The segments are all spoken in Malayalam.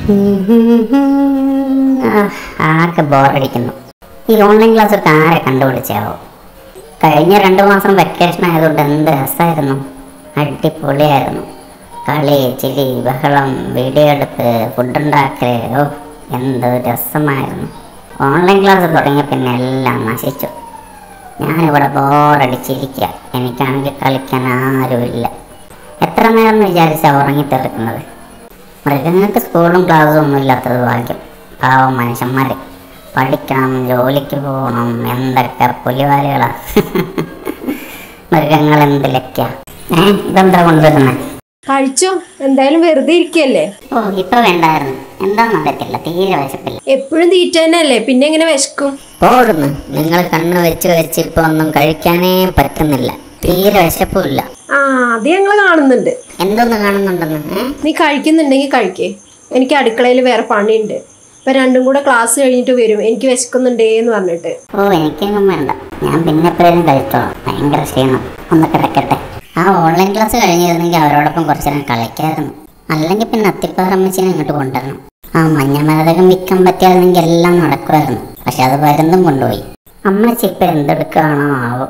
ആ, ആകെ ബോറടിക്കുന്നു ഈ ഓൺലൈൻ ക്ലാസ് ഒക്കെ ആരെ കണ്ടുപിടിച്ചാവോ കഴിഞ്ഞ രണ്ട് മാസം വെക്കേഷൻ ആയതുകൊണ്ട് എന്ത് രസമായിരുന്നു അടിപൊളിയായിരുന്നു കളി ചിരി ബഹളം വീഡിയോ എടുപ്പ് ഫുഡ് ഉണ്ടാക്കല് ഓ എന്ത് രസമായിരുന്നു ഓൺലൈൻ ക്ലാസ് തുടങ്ങിയ പിന്നെ എല്ലാം നശിച്ചു ഞാനിവിടെ ബോറടിച്ചിരിക്കുക എനിക്കാണെങ്കിൽ കളിക്കാൻ ആരുമില്ല എത്ര നേരം എന്ന് വിചാരിച്ചാൽ ഉറങ്ങിത്തീർക്കുന്നത് മൃഗങ്ങൾക്ക് സ്കൂളും ക്ലാസ്സും ഒന്നും ഇല്ലാത്തത് ഭാഗ്യം പാവം മനുഷ്യന്മാർ പഠിക്കണം ജോലിക്ക് പോകണം എന്തൊക്കെ പുലിവാലുകളാ മൃഗങ്ങൾ എന്ത് ലക്ക ഏ ഇതെന്താ കൊണ്ടുവരുന്നത് കഴിച്ചോ എന്തായാലും വെറുതെ ഇരിക്കല്ലേ ഓ ഇപ്പൊ വേണ്ടായിരുന്നു എന്താന്ന് അറിയത്തില്ല തീരെ വിശപ്പില്ല എപ്പോഴും തീറ്റ തന്നെയല്ലേ പിന്നെ എങ്ങനെ വിശക്കും പോടുന്നു നിങ്ങൾ കണ്ണ് വെച്ച് വെച്ച് ഇപ്പൊ ഒന്നും കഴിക്കാനേ പറ്റുന്നില്ല തീരെ വിശപ്പുമില്ല ആ അത് ഞങ്ങൾ കാണുന്നുണ്ട് എന്തൊന്ന് കാണുന്നുണ്ടെന്ന് ഏ നീ കഴിക്കുന്നുണ്ടെങ്കിൽ കഴിക്കേ എനിക്ക് അടുക്കളയിൽ വേറെ പണിയുണ്ട് ഇപ്പൊ രണ്ടും കൂടെ ക്ലാസ് കഴിഞ്ഞിട്ട് വരും എനിക്ക് വിശക്കുന്നുണ്ടേ എന്ന് പറഞ്ഞിട്ട് ഓ എനിക്കൊന്നും വേണ്ട ഞാൻ പിന്നെ എപ്പോഴും കഴിച്ചോളാം ഭയങ്കര ക്ഷീണം ഒന്ന് കിടക്കട്ടെ ആ ഓൺലൈൻ ക്ലാസ് കഴിഞ്ഞിരുന്നെങ്കിൽ അവരോടൊപ്പം കുറച്ച് നേരം കളിക്കായിരുന്നു അല്ലെങ്കിൽ പിന്നെ അത്തിപ്പാറമ്മച്ചിനെ ഇങ്ങോട്ട് കൊണ്ടുവരണം ആ മഞ്ഞമരതകം വിൽക്കാൻ പറ്റിയായിരുന്നെങ്കിൽ എല്ലാം നടക്കുമായിരുന്നു പക്ഷെ അത് വരുന്നും കൊണ്ടുപോയി അമ്മച്ചി ഇപ്പൊ എന്തെടുക്കുകയാണോ ആവോ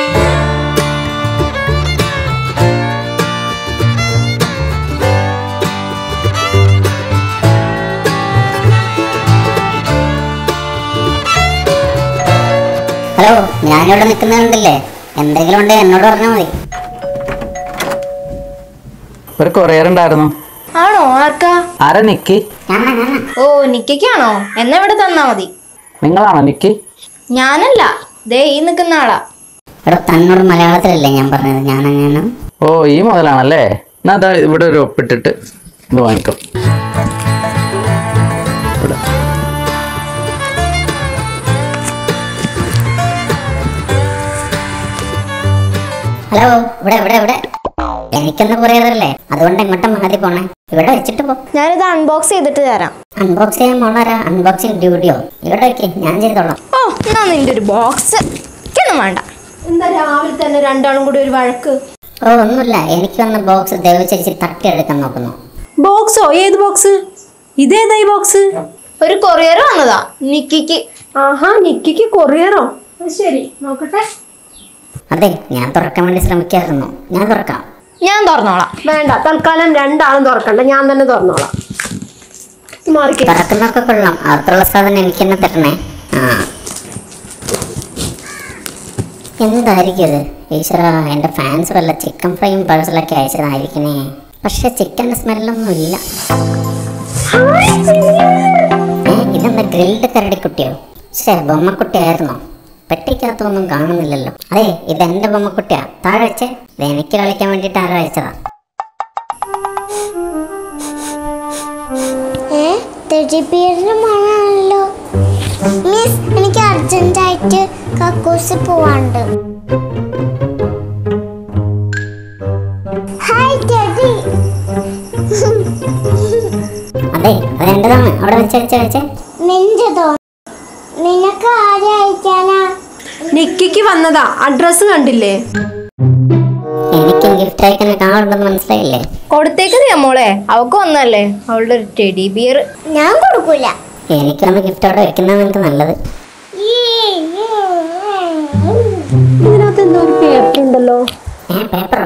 ഹലോ ഞാനിവിടെ നിൽക്കുന്നുണ്ടല്ലേ എന്തെങ്കിലും ഉണ്ടെങ്കിൽ എന്നോട് പറഞ്ഞാൽ മതി ഒരു കൊറിയർ ഉണ്ടായിരുന്നു ആണോ ആർക്കാ ആരാ നിക്കി ഞാനാ ഞാനാ ഓ നിക്കയ്ക്കാണോ എന്നാ ഇവിടെ തന്നാ മതി നിങ്ങളാണോ നിക്കി ഞാനല്ല ദേ ഈ നിൽക്കുന്ന ആളാ ഇവിടെ തന്നോട് മലയാളത്തിലല്ലേ ഞാൻ പറഞ്ഞത് ഞാനങ്ങനെ ഓ ഈ മുതലാണല്ലേ എന്നാ അതാ ഇവിടെ ഒരു ഒപ്പിട്ടിട്ട് ഇത് വാങ്ങിക്കും ഇവിടെ ഹലോ ഇവിടെ ഇവിടെ ഇവിടെ എനിക്കൊന്ന് കുറേതല്ലേ അതുകൊണ്ട് എങ്ങോട്ടും മാറി പോണേ ഇവിടെ വെച്ചിട്ട് പോ ഞാനിത് അൺബോക്സ് ചെയ്തിട്ട് തരാം അൺബോക്സ് ചെയ്യാൻ മോളാരാ അൺബോക്സിങ് ഡ്യൂട്ടിയോ ഇവിടെ വെക്ക് ഞാൻ ചെയ്തോളാം ഓ എന്നാ നിന്റെ ഒരു ബോക്സ് എനിക്കൊന്നും വേണ്ട എന്താ രാവിലെ തന്നെ രണ്ടാളും കൂടി ഒരു വഴക്ക് ഓ ഒന്നുമില്ല എനിക്ക് വന്ന ബോക്സ് ദയവ് ചേച്ചി തട്ടിയെടുക്കാൻ നോക്കുന്നു ബോക്സോ ഏത് ബോക്സ് ഇതേതാ ഈ ബോക്സ് ഒരു കൊറിയർ വന്നതാ നിക്കിക്ക് ആഹാ നിക്കിക്ക് കൊറിയറോ അത് ശരി നോക്കട്ടെ അതെ ഞാൻ തുറക്കാൻ വേണ്ടി ശ്രമിക്കായിരുന്നു ഞാൻ തുറക്കാം ഞാൻ തുറന്നോളാം വേണ്ട തൽക്കാലം രണ്ടാളും തുറക്കണ്ട ഞാൻ തന്നെ തുറന്നോളാം മാറിക്കേ തുറക്കുന്നൊക്കെ കൊള്ളാം അകത്തുള്ള സാധനം എനിക്ക് തന്നെ തരണേ ആ എന്തായിരിക്കും ഇത് ഈശ്വര എൻ്റെ ഫാൻസ് വല്ല ചിക്കൻ ഫ്രൈയും പേഴ്സലൊക്കെ അയച്ചതായിരിക്കണേ പക്ഷെ ചിക്കൻ്റെ സ്മെല്ലൊന്നും ഇല്ല ഏ ഇതെന്താ ഗ്രിൽഡ് കരടിക്കുട്ടിയോ ശേ ബൊമ്മക്കുട്ടിയായിരുന്നോ പെട്ടിക്കകത്തൊന്നും കാണുന്നില്ലല്ലോ അതെ ഇത് എൻ്റെ ബൊമ്മക്കുട്ടിയാ താഴെ വെച്ചേ ഇത് എനിക്ക് കളിക്കാൻ വേണ്ടിയിട്ട് ആരോ അയച്ചതാ ഏ തെറ്റിപ്പേരിന് മണമല്ലോ മിസ് എനിക്ക് അർജന്റായിട്ട് കക്കൂസ് പോവാണ്ട് ഹായ് ടെഡി അതെ അത് എൻ്റെതാണ് അവിടെ വെച്ച് വെച്ച് വെച്ചേ നിന്റതോ നിനക്ക് ആരെ അയക്കാനാ നിക്കിക്ക് വന്നതാ അഡ്രസ്സ് കണ്ടില്ലേ എനിക്കും ഗിഫ്റ്റ് അയക്കാൻ കാണുണ്ടെന്ന് മനസ്സിലായില്ലേ കൊടുത്തേക്ക് മോളെ അവക്ക് വന്നല്ലേ അവളുടെ ഒരു ടെഡി ബിയർ ഞാൻ കൊടുക്കൂല എനിക്കൊന്ന് ഗിഫ്റ്റ് അവിടെ വെക്കുന്നത് നിങ്ങൾക്ക് നല്ലത് ഇതിനകത്ത് എന്തോ ഒരു പേപ്പർ ഉണ്ടല്ലോ ഏ പേപ്പറോ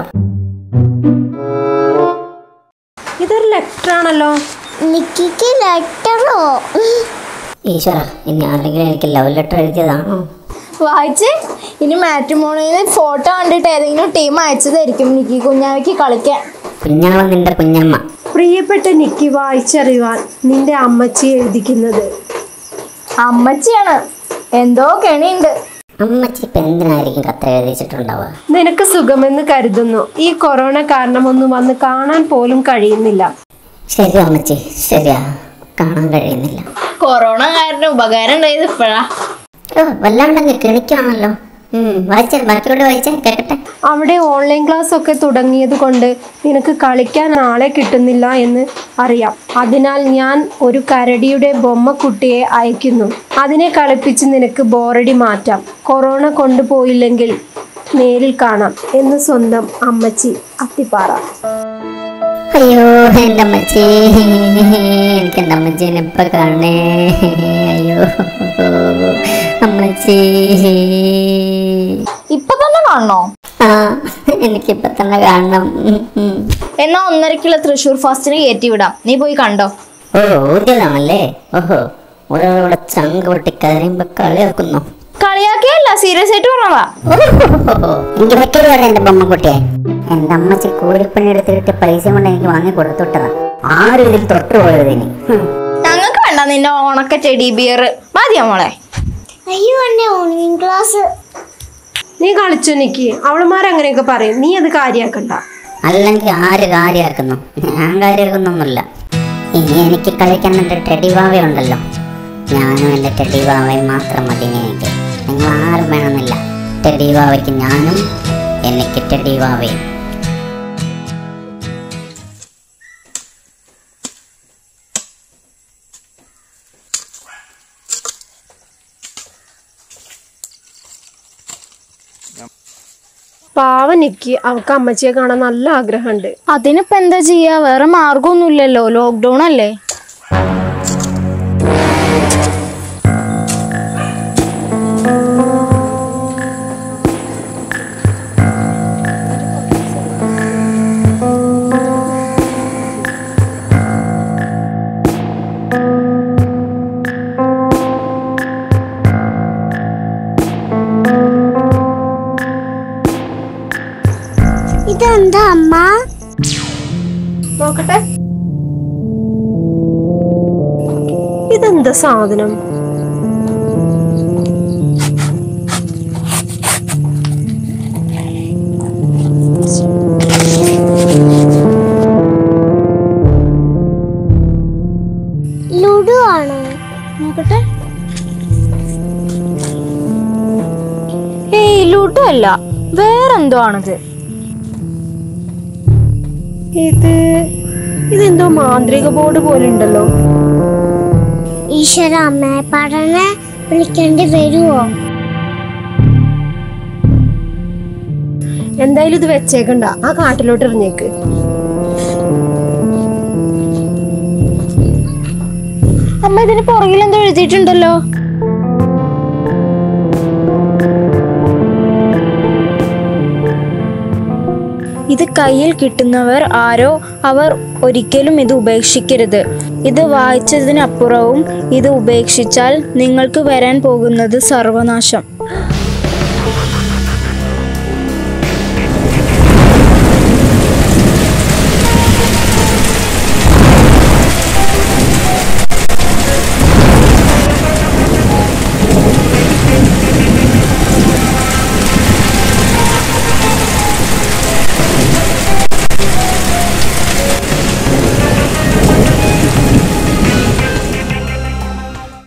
ഇതൊരു ലെറ്റർ ആണല്ലോ നിക്കിക്ക് ലെറ്ററോ ഈശ്വര ഇനി ആരെങ്കിലും എനിക്ക് ലവ് ലെറ്റർ എഴുതിയതാണോ വായിച്ചേ ഇനി മാട്രിമോണിയിൽ ഫോട്ടോ കണ്ടിട്ട് ഏതെങ്കിലും ടീം അയച്ചതായിരിക്കും നിക്കി കുഞ്ഞാവയ്ക്ക് കളിക്കാൻ കുഞ്ഞാവ നിന്റെ കുഞ്ഞമ്മ പ്രിയപ്പെട്ട നിക്കി വായിച്ചറിയുവാൻ നിന്റെ അമ്മച്ചി എഴുതിക്കുന്നത് അമ്മച്ചിയാണ് എന്തോ കെണിയുണ്ട് അമ്മച്ചി ഇപ്പം എന്തിനായിരിക്കും കത്ത് എഴുതിച്ചിട്ടുണ്ടാവുക നിനക്ക് സുഖമെന്ന് കരുതുന്നു ഈ കൊറോണ കാരണമൊന്നും വന്ന് കാണാൻ പോലും കഴിയുന്നില്ല ശരിയാ അമ്മച്ചി ശരിയാ കാണാൻ കഴിയുന്നില്ല കൊറോണ കാരണം ഉപകാരം ഉണ്ടായത് ഇപ്പോഴാ ഓ വല്ലാണ്ടങ്ങ് കിണിക്കാണല്ലോ ഉം, വായിച്ചേ ബാക്കിയോട് വായിച്ചേ കേട്ടെ അവിടെ ഓൺലൈൻ ക്ലാസ് ഒക്കെ തുടങ്ങിയത് കൊണ്ട് നിനക്ക് കളിക്കാൻ ആളെ കിട്ടുന്നില്ല എന്ന് അറിയാം അതിനാൽ ഞാൻ ഒരു കരടിയുടെ ബൊമ്മക്കുട്ടിയെ അയക്കുന്നു അതിനെ കളിപ്പിച്ച് നിനക്ക് ബോറടി മാറ്റാം കൊറോണ കൊണ്ടുപോയില്ലെങ്കിൽ നേരിൽ കാണാം എന്ന് സ്വന്തം അമ്മച്ചി അത്തിപ്പാറ അയ്യോ എൻ്റെ അമ്മച്ചി എനിക്ക് എൻ്റെ അമ്മച്ചീനെ ഇപ്പൊ കാണണേ അയ്യോ അമ്മച്ചി ഇപ്പൊ തന്നെ കാണണോ ആ എനിക്കിപ്പൊ തന്നെ കാണണം ഉം, ഉം. എന്നാ ഒന്നരക്കുള്ള തൃശ്ശൂർ ഫാസ്റ്റിന് കയറ്റി വിടാം നീ പോയി കണ്ടോ ഓ ഊതിയതാണല്ലേ ഓഹോ ഒരാളോടെ ചങ്ക് പൊട്ടി കരയുമ്പോ കളിയാക്കുന്നു കളിയാക്കിയല്ല സീരിയസ് ആയിട്ട് പറഞ്ഞതാ ഓഹോ, എനിക്ക് വെക്കരുത് വേണ്ട എന്റെ ബൊമ്മക്കുട്ടിയെ എന്റെ അമ്മച്ചി കൂലിപ്പണി എടുത്തിട്ട് പൈസ കൊണ്ട് എനിക്ക് വാങ്ങി കൊടുത്തുവിട്ടതാ ആരും ഇതിൽ തൊട്ടു പോയത് ഇനി ഹും. ഞങ്ങൾക്ക് വേണ്ട നിന്റെ ഉണക്ക ടെഡി ബിയർ മതിയോ മോളെ അയ്യോ എന്നെ ഓൺലൈൻ ക്ലാസ് നീ കളിച്ചു നിക്ക് അവളുമാരങ്ങനെയൊക്കെ പറയും നീ അത് കാര്യാക്കണ്ട അല്ലെങ്കിൽ ആര് കാര്യമാക്കുന്നു ഞാൻ കാര്യമാക്കുന്നൊന്നുമില്ല ഇനി എനിക്ക് കളിക്കാൻ എൻ്റെ ടെഡി വാവയുണ്ടല്ലോ ഞാനും എൻ്റെ ടെഡി വാവയും മാത്രം മതി ഇനി എനിക്ക് നിങ്ങൾ ആരും വേണമെന്നില്ല ടെഡി വാവയ്ക്ക് ഞാനും എനിക്ക് ടെഡി വാവയും പാവ നിക്ക് അവൾക്ക് അമ്മച്ചിയെ കാണാൻ നല്ല ആഗ്രഹമുണ്ട് അതിനിപ്പോ എന്താ ചെയ്യാ വേറെ മാർഗമൊന്നുമില്ലല്ലോ ലോക്ക്ഡൗൺ അല്ലേ ഇതെന്താ അമ്മ നോക്കട്ടെ ഇതെന്താ സാധനം ലുഡു ആണോ നോക്കട്ടെ ഏയ് ലൂട്ടോ അല്ല വേറെന്തോ ആണത് ഇത് ഇതെന്തോ മാന്ത്രിക ബോർഡ് പോലെ ഉണ്ടല്ലോ ഈശ്വര അമ്മയെ പഠന വിളിക്കേണ്ടി വരുമോ എന്തായാലും ഇത് വെച്ചേക്കണ്ട ആ കാട്ടിലോട്ട് എറിഞ്ഞേക്ക് അമ്മ ഇതിന് പുറകിൽ എന്തോ എഴുതിയിട്ടുണ്ടല്ലോ ഇത് കയ്യിൽ കിട്ടുന്നവർ ആരോ അവർ ഒരിക്കലും ഇത് ഉപേക്ഷിക്കരുത് ഇത് വായിച്ചതിനപ്പുറവും ഇത് ഉപേക്ഷിച്ചാൽ നിങ്ങൾക്ക് വരാൻ പോകുന്നത് സർവനാശം